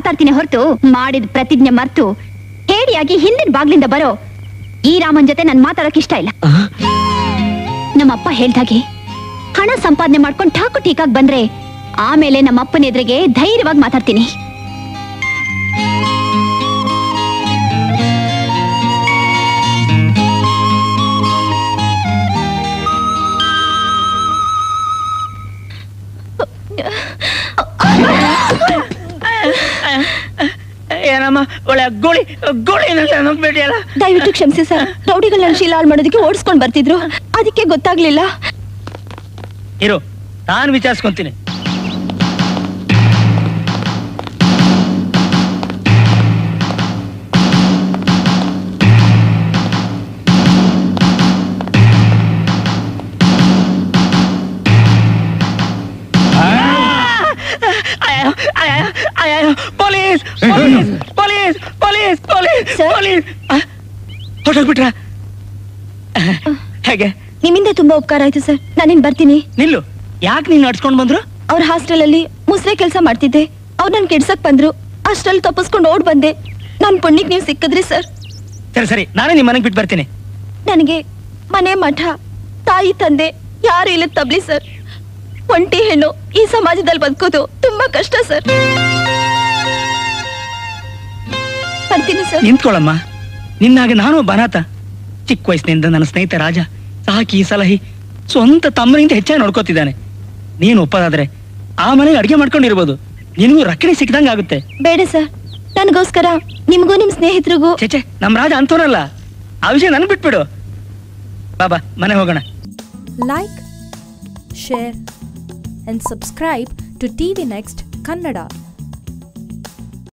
ಮಾತಾಡ್ತೀನಿ ಹೊರತು ಮಾಡಿದ ಪ್ರತಿಜ್ಞೆ ಮರ್ತು ಹೇಡಿಯಾಗಿ ಹಿಂದಿನ ಬಾಗ್ಲಿಂದ ಬರೋ ಈ ರಾಮನ್ ಜೊತೆ ನನ್ ಮಾತಾಡಕ್ ಇಷ್ಟ ಇಲ್ಲ ನಮ್ಮಪ್ಪ ಹೇಳ್ದಾಗೆ ಹಣ ಸಂಪಾದನೆ ಮಾಡ್ಕೊಂಡು ಠಾಕು ಟೀಕಾಗ್ ಬಂದ್ರೆ ಆಮೇಲೆ ನಮ್ಮ ಅಪ್ಪನ ಎದುರಿಗೆ ಧೈರ್ಯವಾಗಿ ಮಾತಾಡ್ತೀನಿ ಏನಮ್ಮ ಒಳ್ಳೆ ಗೋಳಿ ಗೋಳಿ ನುಗ್ಬಿಟ್ಟಿಯಲ್ಲ ದಯವಿಟ್ಟು ಕ್ಷಮಿಸಿ ಸರ್ ರೌಡಿಗಳನ್ನ ಶೀಲ ಹಾಳು ಮಾಡೋದಕ್ಕೆ ಓಡಿಸ್ಕೊಂಡ್ ಬರ್ತಿದ್ರು ಅದಕ್ಕೆ ಗೊತ್ತಾಗ್ಲಿಲ್ಲ ಇರು ನಾನು ವಿಚಾರಿಸ್ಕೊಂತೀನಿ ಅಯ್ಯೋ, ಅಯ್ಯೋ, ಅಯ್ಯೋ, police police police police police police ಆ, ಹೊರ್ಟೋಗ್ಬಿಟ್ರಾ ಹೇಗೆ ನಿಮ್ಮಿಂದ ತುಂಬಾ ಉಪಕಾರ ಆಯ್ತು ಸರ್ ನಾನಿನ್ ಬರ್ತೀನಿ ನಿಲ್ಲು ಯಾಕೆ ನೀನು ನಡ್ಸ್ಕೊಂಡ್ ಬಂದ್ರು ಅವ್ರ ಹಾಸ್ಟೆಲ್ ಅಲ್ಲಿ ಮುಸ್ರೆ ಕೆಲಸ ಮಾಡ್ತಿದ್ದೆ ಅವ್ರು ನನ್ ಕೆಡ್ಸಕ್ ಬಂದ್ರು ಅಷ್ಟ್ರಲ್ಲಿ ತಪ್ಪಿಸ್ಕೊಂಡು ಓಡ್ ಬಂದೆ ನನ್ ಪುಣ್ಯಕ್ ನೀವು ಸಿಕ್ಕಿದ್ರಿ ಸರ್ ಸರಿ ಸರಿ ನಾನೇ ನಿಮ್ಮ ಮನೆಗೆ ಬಿಟ್ಟು ಬರ್ತೀನಿ ನನಗೆ ಮನೆ ಮಠ ತಾಯಿ ತಂದೆ ಯಾರು ಇಲ್ಲ ತಬ್ಲಿ ಸರ್ ಒಂಟಿ ಹೆಣ್ಣು ಈ ಸಮಾಜದಲ್ಲಿ ಬದುಕೋದು ತುಂಬಾ ಕಷ್ಟ ಸರ್ ಬರ್ತೀನಿ ಸರ್ ನಿಂತ್ಕೊಳ್ಳಮ್ಮ ನಿನ್ನಾಗ ನಾನು ಒಬ್ಬ ಅನಾಥ ಚಿಕ್ಕ ವಯಸ್ಸಿನಿಂದ ನನ್ನ ಸ್ನೇಹಿತ ರಾಜ ಸಾಕಿ ಸಲಹಿ ಸ್ವಂತ ತಮ್ಮನಿಂದ ಹೆಚ್ಚಾಗಿ ನೋಡ್ಕೋತಿದ್ದಾನೆ ನೀನು ಒಪ್ಪದಾದ್ರೆ ಆ ಮನೆಗೆ ಅಡಿಗೆ ಮಾಡ್ಕೊಂಡಿರ್ಬೋದು ನಿನಗೂ ರಕ್ಷಣೆ ಸಿಕ್ಕಿದಂಗೆ ಆಗುತ್ತೆ ಬೇಡ ಸರ್ ನನಗೋಸ್ಕರ ನಿಮ್ಗೂ ನಿಮ್ ಸ್ನೇಹಿತರಿಗೂ ಚೇಚೆ ನಮ್ಮ ರಾಜ ಅಂತವನಲ್ಲ ಆ ವಿಷಯ ನನ್ಗೆ ಬಿಟ್ಬಿಡು ಬಾಬಾ ಮನೆ ಹೋಗೋಣ Like, share, and subscribe to TV Next Kannada.